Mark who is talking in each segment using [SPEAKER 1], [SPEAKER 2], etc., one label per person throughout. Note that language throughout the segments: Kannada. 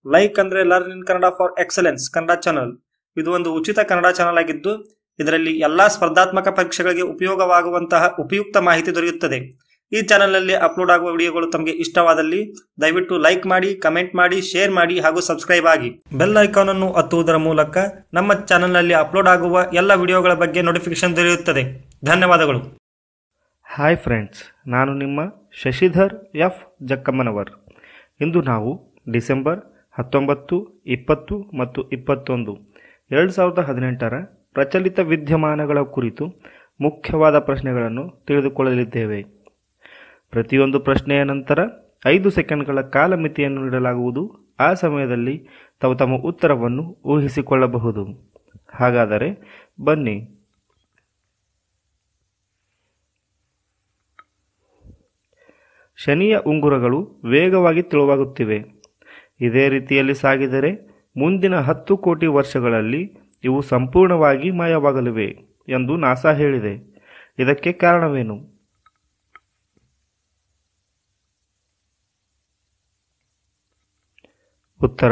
[SPEAKER 1] ಲೈಕ್ ಅಂದ್ರೆ learn in Kannada for excellence Kannada channel ಇದು ಒಂದು ಉಚಿತ ಕನ್ನಡ ಚಾನಲ್ ಆಗಿದ್ದು ಇದರಲ್ಲಿ ಎಲ್ಲಾ ಸ್ಪರ್ಧಾತ್ಮಕ ಪರೀಕ್ಷೆಗಳಿಗೆ ಉಪಯೋಗವಾಗುವಂತಹ ಉಪಯುಕ್ತ ಮಾಹಿತಿ ದೊರೆಯುತ್ತದೆ ಈ ಚಾನಲ್ನಲ್ಲಿ ಅಪ್ಲೋಡ್ ಆಗುವ ವಿಡಿಯೋಗಳು ತಮಗೆ ಇಷ್ಟವಾದಲ್ಲಿ ದಯವಿಟ್ಟು ಲೈಕ್ ಮಾಡಿ ಕಮೆಂಟ್ ಮಾಡಿ ಶೇರ್ ಮಾಡಿ ಹಾಗೂ ಸಬ್ಸ್ಕ್ರೈಬ್ ಆಗಿ ಬೆಲ್ ಐಕಾನ್ ಅನ್ನು ಒತ್ತುವುದರ ಮೂಲಕ ನಮ್ಮ ಚಾನಲ್ನಲ್ಲಿ ಅಪ್ಲೋಡ್ ಆಗುವ ಎಲ್ಲ ವಿಡಿಯೋಗಳ ಬಗ್ಗೆ ನೋಟಿಫಿಕೇಶನ್ ದೊರೆಯುತ್ತದೆ ಧನ್ಯವಾದಗಳು
[SPEAKER 2] ಹಾಯ್ ಫ್ರೆಂಡ್ಸ್ ನಾನು ನಿಮ್ಮ ಶಶಿಧರ್ ಎಫ್ ಜಕ್ಕಮ್ಮನವರ್ ಇಂದು ನಾವು ಡಿಸೆಂಬರ್ ಹತ್ತೊಂಬತ್ತು ಇಪ್ಪತ್ತು ಮತ್ತು ಇಪ್ಪತ್ತೊಂದು ಎರಡು ಸಾವಿರದ ಹದಿನೆಂಟರ ಪ್ರಚಲಿತ ವಿದ್ಯಮಾನಗಳ ಕುರಿತು ಮುಖ್ಯವಾದ ಪ್ರಶ್ನೆಗಳನ್ನು ತಿಳಿದುಕೊಳ್ಳಲಿದ್ದೇವೆ ಪ್ರತಿಯೊಂದು ಪ್ರಶ್ನೆಯ ನಂತರ ಐದು ಸೆಕೆಂಡ್ಗಳ ಕಾಲಮಿತಿಯನ್ನು ನೀಡಲಾಗುವುದು ಆ ಸಮಯದಲ್ಲಿ ತಾವು ತಮ್ಮ ಉತ್ತರವನ್ನು ಊಹಿಸಿಕೊಳ್ಳಬಹುದು ಹಾಗಾದರೆ ಬನ್ನಿ ಶನಿಯ ಉಂಗುರಗಳು ವೇಗವಾಗಿ ತೆಳುವಾಗುತ್ತಿವೆ ಇದೇ ರೀತಿಯಲ್ಲಿ ಸಾಗಿದರೆ ಮುಂದಿನ ಹತ್ತು ಕೋಟಿ ವರ್ಷಗಳಲ್ಲಿ ಇವು ಸಂಪೂರ್ಣವಾಗಿ ಮಾಯವಾಗಲಿವೆ ಎಂದು ನಾಸಾ ಹೇಳಿದೆ ಇದಕ್ಕೆ ಕಾರಣವೇನು ಉತ್ತರ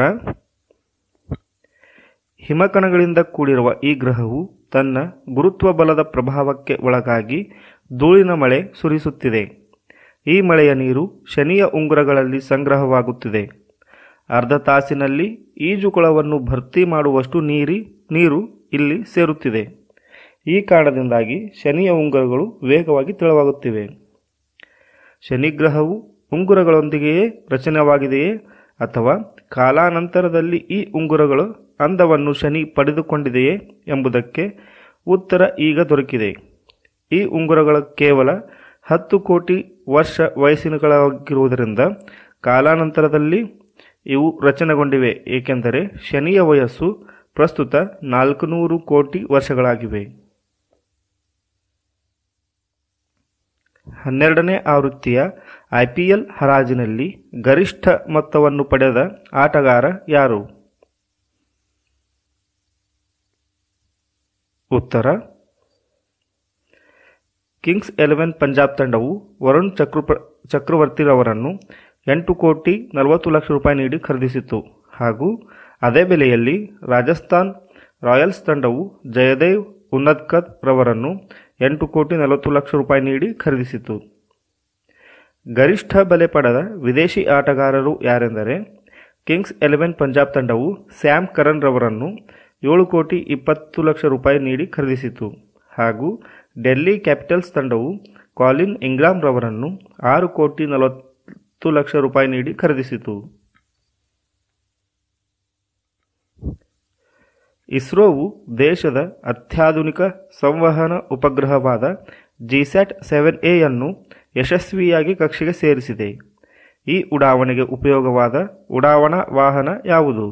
[SPEAKER 2] ಹಿಮಕಣಗಳಿಂದ ಕೂಡಿರುವ ಈ ಗ್ರಹವು ತನ್ನ ಗುರುತ್ವ ಬಲದ ಪ್ರಭಾವಕ್ಕೆ ಒಳಗಾಗಿ ಧೂಳಿನ ಮಳೆ ಸುರಿಸುತ್ತಿದೆ ಈ ಮಳೆಯ ನೀರು ಶನಿಯ ಉಂಗುರಗಳಲ್ಲಿ ಸಂಗ್ರಹವಾಗುತ್ತಿದೆ ಅರ್ಧ ತಾಸಿನಲ್ಲಿ ಈಜುಕೊಳವನ್ನು ಭರ್ತಿ ಮಾಡುವಷ್ಟು ನೀರಿ ನೀರು ಇಲ್ಲಿ ಸೇರುತ್ತಿದೆ ಈ ಕಾರಣದಿಂದಾಗಿ ಶನಿಯ ಉಂಗುರಗಳು ವೇಗವಾಗಿ ತೆಳುವಾಗುತ್ತಿವೆ ಶನಿಗ್ರಹವು ಉಂಗುರಗಳೊಂದಿಗೆಯೇ ರಚನೆವಾಗಿದೆಯೇ ಅಥವಾ ಕಾಲಾನಂತರದಲ್ಲಿ ಈ ಉಂಗುರಗಳು ಅಂದವನ್ನು ಶನಿ ಪಡೆದುಕೊಂಡಿದೆಯೇ ಎಂಬುದಕ್ಕೆ ಉತ್ತರ ಈಗ ದೊರಕಿದೆ ಈ ಉಂಗುರಗಳು ಕೇವಲ ಹತ್ತು ಕೋಟಿ ವರ್ಷ ವಯಸ್ಸಿನಗಳಾಗಿರುವುದರಿಂದ ಕಾಲಾನಂತರದಲ್ಲಿ ಇವು ರಚನೆಗೊಂಡಿವೆ ಏಕೆಂದರೆ ಶನಿಯ ವಯಸ್ಸು ಪ್ರಸ್ತುತ ನಾಲ್ಕುನೂರು ಕೋಟಿ ವರ್ಷಗಳಾಗಿವೆ ಹನ್ನೆರಡನೇ ಆವೃತ್ತಿಯ ಐಪಿಎಲ್ ಹರಾಜಿನಲ್ಲಿ ಗರಿಷ್ಠ ಮೊತ್ತವನ್ನು ಪಡೆದ ಆಟಗಾರ ಯಾರು ಉತ್ತರ ಕಿಂಗ್ಸ್ ಎಲೆವೆನ್ ಪಂಜಾಬ್ ತಂಡವು ವರುಣ್ ಚಕ್ರಪ ಚಕ್ರವರ್ತಿರವರನ್ನು ಎಂಟು ಕೋಟಿ ನಲವತ್ತು ಲಕ್ಷ ರೂಪಾಯಿ ನೀಡಿ ಖರೀದಿಸಿತು ಹಾಗೂ ಅದೇ ಬೆಲೆಯಲ್ಲಿ ರಾಜಸ್ಥಾನ್ ರಾಯಲ್ಸ್ ತಂಡವು ಜಯದೇವ್ ಉನ್ನದ್ಕತ್ ರವರನ್ನು ಎಂಟು ಕೋಟಿ ನಲವತ್ತು ಲಕ್ಷ ರೂಪಾಯಿ ನೀಡಿ ಖರೀದಿಸಿತು ಗರಿಷ್ಠ ಬೆಲೆ ಪಡೆದ ವಿದೇಶಿ ಆಟಗಾರರು ಯಾರೆಂದರೆ ಕಿಂಗ್ಸ್ ಎಲೆವೆನ್ ಪಂಜಾಬ್ ತಂಡವು ಸ್ಯಾಮ್ ಕರನ್ ರವರನ್ನು ಏಳು ಕೋಟಿ ಇಪ್ಪತ್ತು ಲಕ್ಷ ರೂಪಾಯಿ ನೀಡಿ ಖರೀದಿಸಿತು ಹಾಗೂ ಡೆಲ್ಲಿ ಕ್ಯಾಪಿಟಲ್ಸ್ ತಂಡವು ಕಾಲಿನ್ ಇಂಗ್ರಾಮ್ ರವರನ್ನು ಆರು ಕೋಟಿ ನಲವತ್ತು ಲಕ್ಷ ರೂಪಾಯಿ ನೀಡಿ ಖರೀದಿಸಿತು ಇಸ್ರೋವು ದೇಶದ ಅತ್ಯಾಧುನಿಕ ಸಂವಹನ ಉಪಗ್ರಹವಾದ ಜಿಸ್ಯಾಟ್ ಸೆವೆನ್ ಎಯನ್ನು ಯಶಸ್ವಿಯಾಗಿ ಕಕ್ಷೆಗೆ ಸೇರಿಸಿದೆ ಈ ಉಡಾವಣೆಗೆ ಉಪಯೋಗವಾದ ಉಡಾವಣಾ ವಾಹನ ಯಾವುದು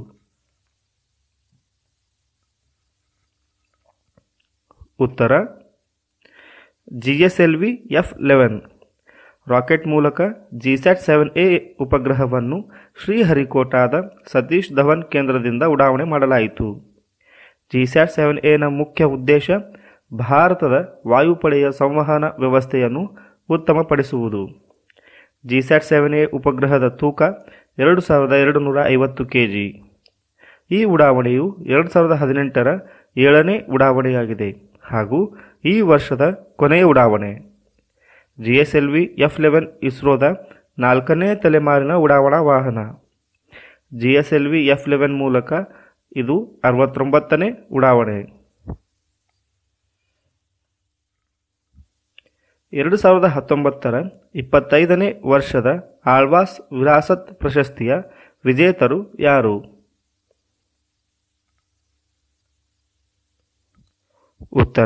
[SPEAKER 2] ಉತ್ತರ ಜಿಎಸ್ಎಲ್ವಿ ಎಫ್ ಲೆವೆನ್ ರಾಕೆಟ್ ಮೂಲಕ ಜಿಸ್ಯಾಟ್ ಸೆವೆನ್ ಎ ಉಪಗ್ರಹವನ್ನು ಶ್ರೀಹರಿಕೋಟಾದ ಸತೀಶ್ ಧವನ್ ಕೇಂದ್ರದಿಂದ ಉಡಾವಣೆ ಮಾಡಲಾಯಿತು ಜಿಸ್ಯಾಟ್ ಸೆವೆನ್ ಎನ ಮುಖ್ಯ ಉದ್ದೇಶ ಭಾರತದ ವಾಯುಪಡೆಯ ಸಂವಹನ ವ್ಯವಸ್ಥೆಯನ್ನು ಉತ್ತಮಪಡಿಸುವುದು ಜಿಸ್ಯಾಟ್ ಸೆವೆನ್ ಎ ಉಪಗ್ರಹದ ತೂಕ ಎರಡು ಸಾವಿರದ ಎರಡು ನೂರ ಐವತ್ತು ಕೆ ಜಿ ಈ ಉಡಾವಣೆಯು ಎರಡು ಸಾವಿರದ ಹದಿನೆಂಟರ ಏಳನೇ ಉಡಾವಣೆಯಾಗಿದೆ ಹಾಗೂ ಈ ವರ್ಷದ ಕೊನೆಯ ಉಡಾವಣೆ G S L V F eleven ಇಸ್ರೋದ ನಾಲ್ಕನೇ ತಲೆಮಾರಿನ ಉಡಾವಣಾ ವಾಹನ G S L V F eleven ಮೂಲಕ ಇದು ಅರವತ್ತೊಂಬತ್ತನೇ ಉಡಾವಣೆ ಎರಡು ಸಾವಿರದ ಹತ್ತೊಂಬತ್ತರ ಇಪ್ಪತ್ತೈದನೇ ವರ್ಷದ ಆಳ್ವಾಸ್ ವಿರಾಸತ್ ಪ್ರಶಸ್ತಿಯ ವಿಜೇತರು ಯಾರು ಉತ್ತರ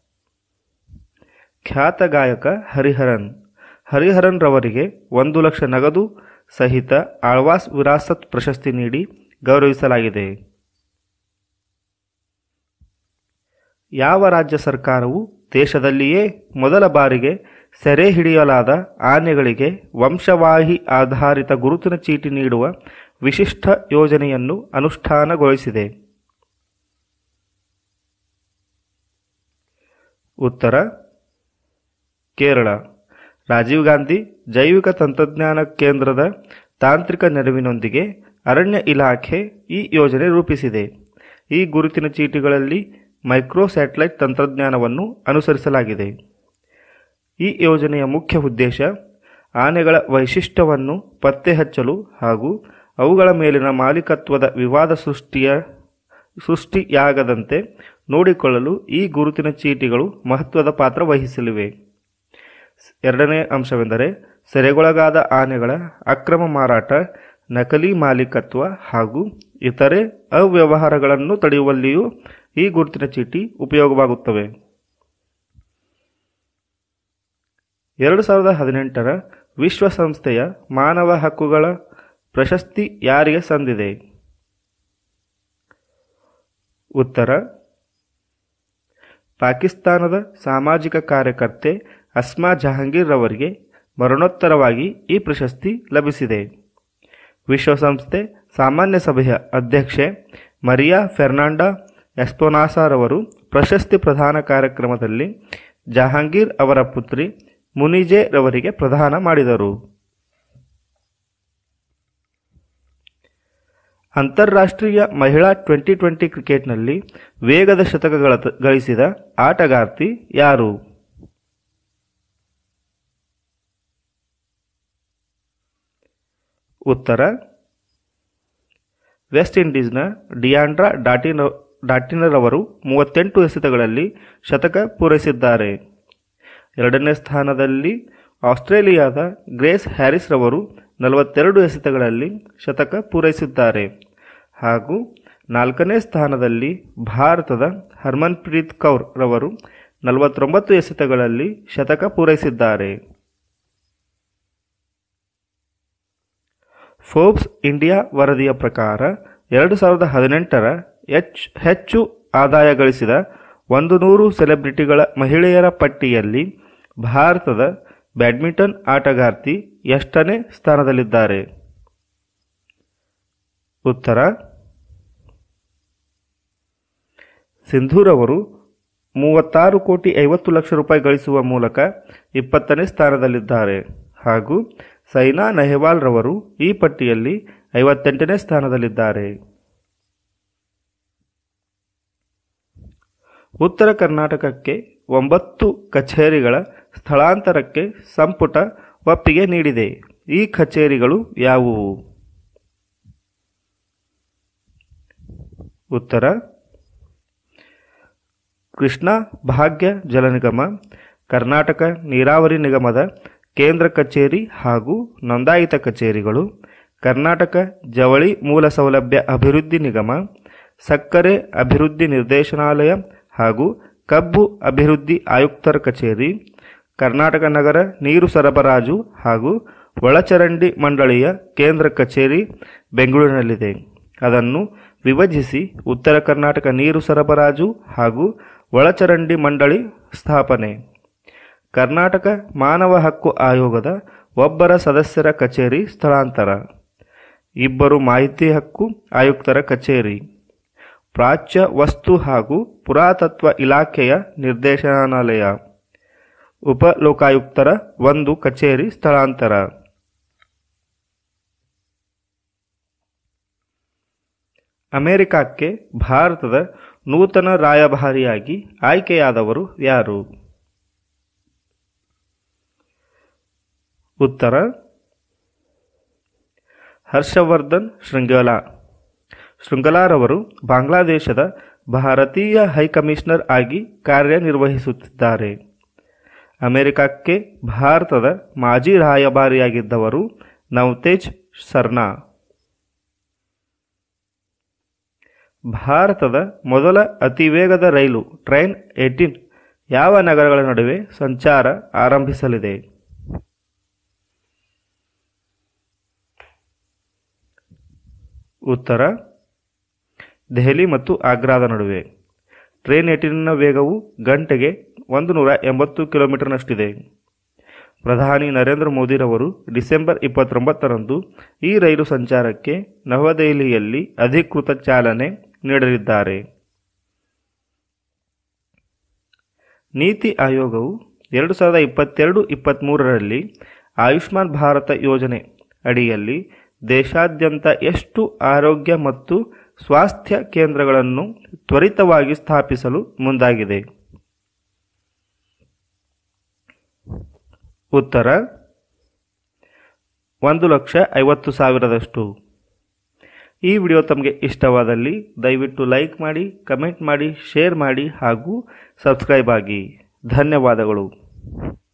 [SPEAKER 2] ಖ್ಯಾತ ಗಾಯಕ ಹರಿಹರನ್ ಹರಿಹರನ್ ರವರಿಗೆ ಒಂದು ಲಕ್ಷ ನಗದು ಸಹಿತ ಆಳ್ವಾಸ್ ವಿರಾಸತ್ ಪ್ರಶಸ್ತಿ ನೀಡಿ ಗೌರವಿಸಲಾಗಿದೆ ಯಾವ ರಾಜ್ಯ ಸರ್ಕಾರವು ದೇಶದಲ್ಲಿಯೇ ಮೊದಲ ಬಾರಿಗೆ ಸೆರೆ ಹಿಡಿಯಲಾದ ಆನೆಗಳಿಗೆ ವಂಶವಾಹಿ ಆಧಾರಿತ ಗುರುತಿನ ಚೀಟಿ ನೀಡುವ ವಿಶಿಷ್ಟ ಯೋಜನೆಯನ್ನು ಅನುಷ್ಠಾನಗೊಳಿಸಿದೆ ಉತ್ತರ ಕೇರಳ ರಾಜೀವ್ ಗಾಂಧಿ ಜೈವಿಕ ತಂತ್ರಜ್ಞಾನ ಕೇಂದ್ರದ ತಾಂತ್ರಿಕ ನೆರವಿನೊಂದಿಗೆ ಅರಣ್ಯ ಇಲಾಖೆ ಈ ಯೋಜನೆ ರೂಪಿಸಿದೆ ಈ ಗುರುತಿನ ಚೀಟಿಗಳಲ್ಲಿ ಮೈಕ್ರೋ ಸ್ಯಾಟಲೈಟ್ ತಂತ್ರಜ್ಞಾನವನ್ನು ಅನುಸರಿಸಲಾಗಿದೆ ಈ ಯೋಜನೆಯ ಮುಖ್ಯ ಉದ್ದೇಶ ಆನೆಗಳ ವೈಶಿಷ್ಟ್ಯವನ್ನು ಪತ್ತೆ ಹಚ್ಚಲು ಹಾಗೂ ಅವುಗಳ ಮೇಲಿನ ಮಾಲೀಕತ್ವದ ವಿವಾದ ಸೃಷ್ಟಿಯ ಸೃಷ್ಟಿಯಾಗದಂತೆ ನೋಡಿಕೊಳ್ಳಲು ಈ ಗುರುತಿನ ಚೀಟಿಗಳು ಮಹತ್ವದ ಪಾತ್ರ ವಹಿಸಲಿವೆ ಎರಡನೇ ಅಂಶವೆಂದರೆ ಸೆರೆಗೊಳಗಾದ ಆನೆಗಳ ಅಕ್ರಮ ಮಾರಾಟ ನಕಲಿ ಮಾಲೀಕತ್ವ ಹಾಗೂ ಇತರೆ ಅವ್ಯವಹಾರಗಳನ್ನು ತಡೆಯುವಲ್ಲಿಯೂ ಈ ಗುರುತಿನ ಚೀಟಿ ಉಪಯೋಗವಾಗುತ್ತವೆ ಎರಡು ಸಾವಿರದ ಹದಿನೆಂಟರ ವಿಶ್ವಸಂಸ್ಥೆಯ ಮಾನವ ಹಕ್ಕುಗಳ ಪ್ರಶಸ್ತಿ ಯಾರಿಗೆ ಸಂದಿದೆ ಉತ್ತರ ಪಾಕಿಸ್ತಾನದ ಸಾಮಾಜಿಕ ಕಾರ್ಯಕರ್ತೆ ಅಸ್ಮಾ ಜಹಾಂಗೀರ್ ರವರಿಗೆ ಮರಣೋತ್ತರವಾಗಿ ಈ ಪ್ರಶಸ್ತಿ ಲಭಿಸಿದೆ ವಿಶ್ವಸಂಸ್ಥೆ ಸಾಮಾನ್ಯ ಸಭೆಯ ಅಧ್ಯಕ್ಷೆ ಮರಿಯಾ ಫೆರ್ನಾಂಡಾ ಎಸ್ಪೊನಾಸಾರವರು ಪ್ರಶಸ್ತಿ ಪ್ರದಾನ ಕಾರ್ಯಕ್ರಮದಲ್ಲಿ ಜಹಾಂಗೀರ್ ಅವರ ಪುತ್ರಿ ಮುನಿಜೆ ರವರಿಗೆ ಪ್ರದಾನ ಮಾಡಿದರು ಅಂತಾರಾಷ್ಟ್ರೀಯ ಮಹಿಳಾ ಟ್ವೆಂಟಿ ಟ್ವೆಂಟಿ ಕ್ರಿಕೆಟ್ನಲ್ಲಿ ವೇಗದ ಶತಕಗಳ ಗಳಿಸಿದ ಆಟಗಾರ್ತಿ ಯಾರು ಉತ್ತರ ವೆಸ್ಟ್ ಇಂಡೀಸ್ನ ಡಿಯಾಂಡ್ರಾ ಡಾಟಿನ ಡಾಟಿನರವರು ಮೂವತ್ತೆಂಟು ಎಸೆತಗಳಲ್ಲಿ ಶತಕ ಪೂರೈಸಿದ್ದಾರೆ ಎರಡನೇ ಸ್ಥಾನದಲ್ಲಿ ಆಸ್ಟ್ರೇಲಿಯಾದ ಗ್ರೇಸ್ ಹ್ಯಾರಿಸ್ ರವರು ನಲವತ್ತೆರಡು ಎಸೆತಗಳಲ್ಲಿ ಶತಕ ಪೂರೈಸಿದ್ದಾರೆ ಹಾಗೂ ನಾಲ್ಕನೇ ಸ್ಥಾನದಲ್ಲಿ ಭಾರತದ ಹರ್ಮನ್ಪ್ರೀತ್ ಕೌರ್ ರವರು ನಲವತ್ತೊಂಬತ್ತು ಎಸೆತಗಳಲ್ಲಿ ಶತಕ ಪೂರೈಸಿದ್ದಾರೆ ಫೋರ್ಬ್ಸ್ ಇಂಡಿಯಾ ವರದಿಯ ಪ್ರಕಾರ ಎರಡು ಸಾವಿರದ ಹದಿನೆಂಟರ ಎಚ್ ಹೆಚ್ಚು ಆದಾಯ ಗಳಿಸಿದ ಒಂದು ನೂರು ಸೆಲೆಬ್ರಿಟಿಗಳ ಮಹಿಳೆಯರ ಪಟ್ಟಿಯಲ್ಲಿ ಭಾರತದ ಬ್ಯಾಡ್ಮಿಂಟನ್ ಆಟಗಾರ್ತಿ ಎಷ್ಟನೇ ಸ್ಥಾನದಲ್ಲಿದ್ದಾರೆ ಉತ್ತರ ಸಿಂಧೂರವರು ಮೂವತ್ತಾರು ಕೋಟಿ ಐವತ್ತು ಲಕ್ಷ ರೂಪಾಯಿ ಗಳಿಸುವ ಮೂಲಕ ಇಪ್ಪತ್ತನೇ ಸ್ಥಾನದಲ್ಲಿದ್ದಾರೆ ಹಾಗೂ ಸೈನಾ ನೆಹ್ವಾಲ್ ರವರು ಈ ಪಟ್ಟಿಯಲ್ಲಿ ಐವತ್ತೆಂಟನೇ ಸ್ಥಾನದಲ್ಲಿದ್ದಾರೆ ಉತ್ತರ ಕರ್ನಾಟಕಕ್ಕೆ ಒಂಬತ್ತು ಕಚೇರಿಗಳ ಸ್ಥಳಾಂತರಕ್ಕೆ ಸಂಪುಟ ಒಪ್ಪಿಗೆ ನೀಡಿದೆ ಈ ಕಚೇರಿಗಳು ಯಾವುವು ಉತ್ತರ ಕೃಷ್ಣಾ ಭಾಗ್ಯ ಜಲ ನಿಗಮ ಕರ್ನಾಟಕ ನೀರಾವರಿ ನಿಗಮದ ಕೇಂದ್ರ ಕಚೇರಿ ಹಾಗೂ ನೋಂದಾಯಿತ ಕಚೇರಿಗಳು ಕರ್ನಾಟಕ ಜವಳಿ ಮೂಲ ಸೌಲಭ್ಯ ಅಭಿವೃದ್ಧಿ ನಿಗಮ ಸಕ್ಕರೆ ಅಭಿವೃದ್ಧಿ ನಿರ್ದೇಶನಾಲಯ ಹಾಗೂ ಕಬ್ಬು ಅಭಿವೃದ್ಧಿ ಆಯುಕ್ತರ ಕಚೇರಿ ಕರ್ನಾಟಕ ನಗರ ನೀರು ಸರಬರಾಜು ಹಾಗೂ ಒಳಚರಂಡಿ ಮಂಡಳಿಯ ಕೇಂದ್ರ ಕಚೇರಿ ಬೆಂಗಳೂರಿನಲ್ಲಿದೆ ಅದನ್ನು ವಿಭಜಿಸಿ ಉತ್ತರ ಕರ್ನಾಟಕ ನೀರು ಸರಬರಾಜು ಹಾಗೂ ಒಳಚರಂಡಿ ಮಂಡಳಿ ಸ್ಥಾಪನೆ ಕರ್ನಾಟಕ ಮಾನವ ಹಕ್ಕು ಆಯೋಗದ ಒಬ್ಬರ ಸದಸ್ಯರ ಕಚೇರಿ ಸ್ಥಳಾಂತರ ಇಬ್ಬರು ಮಾಹಿತಿ ಹಕ್ಕು ಆಯುಕ್ತರ ಕಚೇರಿ ಪ್ರಾಚ್ಯ ವಸ್ತು ಹಾಗೂ ಪುರಾತತ್ವ ಇಲಾಖೆಯ ನಿರ್ದೇಶನಾಲಯ ಉಪ ಲೋಕಾಯುಕ್ತರ ಒಂದು ಕಚೇರಿ ಸ್ಥಳಾಂತರ ಅಮೆರಿಕಕ್ಕೆ ಭಾರತದ ನೂತನ ರಾಯಭಾರಿಯಾಗಿ ಆಯ್ಕೆಯಾದವರು ಯಾರು ಉತ್ತರ ಹರ್ಷವರ್ಧನ್ ಶೃಂಗಲಾ ಶೃಂಗಲಾರವರು ಬಾಂಗ್ಲಾದೇಶದ ಭಾರತೀಯ ಹೈಕಮಿಷನರ್ ಆಗಿ ಕಾರ್ಯನಿರ್ವಹಿಸುತ್ತಿದ್ದಾರೆ ಅಮೆರಿಕಕ್ಕೆ ಭಾರತದ ಮಾಜಿ ರಾಯಭಾರಿಯಾಗಿದ್ದವರು ನವತೇಜ್ ಸರ್ನಾ ಭಾರತದ ಮೊದಲ ಅತಿವೇಗದ ರೈಲು ಟ್ರೈನ್ ಏಟೀನ್ ಯಾವ ನಗರಗಳ ನಡುವೆ ಸಂಚಾರ ಆರಂಭಿಸಲಿದೆ ಉತ್ತರ ದೆಹಲಿ ಮತ್ತು ಆಗ್ರಾದ ನಡುವೆ ಟ್ರೈನ್ ಏಟೀನ್ನ ವೇಗವು ಗಂಟೆಗೆ ಒಂದು ನೂರ ಎಂಬತ್ತು ಕಿಲೋಮೀಟರ್ನಷ್ಟಿದೆ ಪ್ರಧಾನಿ ನರೇಂದ್ರ ಮೋದಿರವರು ಡಿಸೆಂಬರ್ ಇಪ್ಪತ್ತೊಂಬತ್ತರಂದು ಈ ರೈಲು ಸಂಚಾರಕ್ಕೆ ನವದೆಹಲಿಯಲ್ಲಿ ಅಧಿಕೃತ ಚಾಲನೆ ನೀಡಲಿದ್ದಾರೆ ನೀತಿ ಆಯೋಗವು ಎರಡು ಸಾವಿರದ ಇಪ್ಪತ್ತೆರಡು ಇಪ್ಪತ್ತ್ಮೂರರಲ್ಲಿ ಆಯುಷ್ಮಾನ್ ಭಾರತ ಯೋಜನೆ ಅಡಿಯಲ್ಲಿ ದೇಶಾದ್ಯಂತ ಎಷ್ಟು ಆರೋಗ್ಯ ಮತ್ತು ಸ್ವಾಸ್ಥ್ಯ ಕೇಂದ್ರಗಳನ್ನು ತ್ವರಿತವಾಗಿ ಸ್ಥಾಪಿಸಲು ಮುಂದಾಗಿದೆ ಉತ್ತರ ಒಂದು ಲಕ್ಷ ಐವತ್ತು ಸಾವಿರದಷ್ಟು ಈ ವಿಡಿಯೋ ತಮಗೆ ಇಷ್ಟವಾದಲ್ಲಿ ದಯವಿಟ್ಟು ಲೈಕ್ ಮಾಡಿ ಕಮೆಂಟ್ ಮಾಡಿ ಶೇರ್ ಮಾಡಿ ಹಾಗೂ ಸಬ್ಸ್ಕ್ರೈಬ್ ಆಗಿ ಧನ್ಯವಾದಗಳು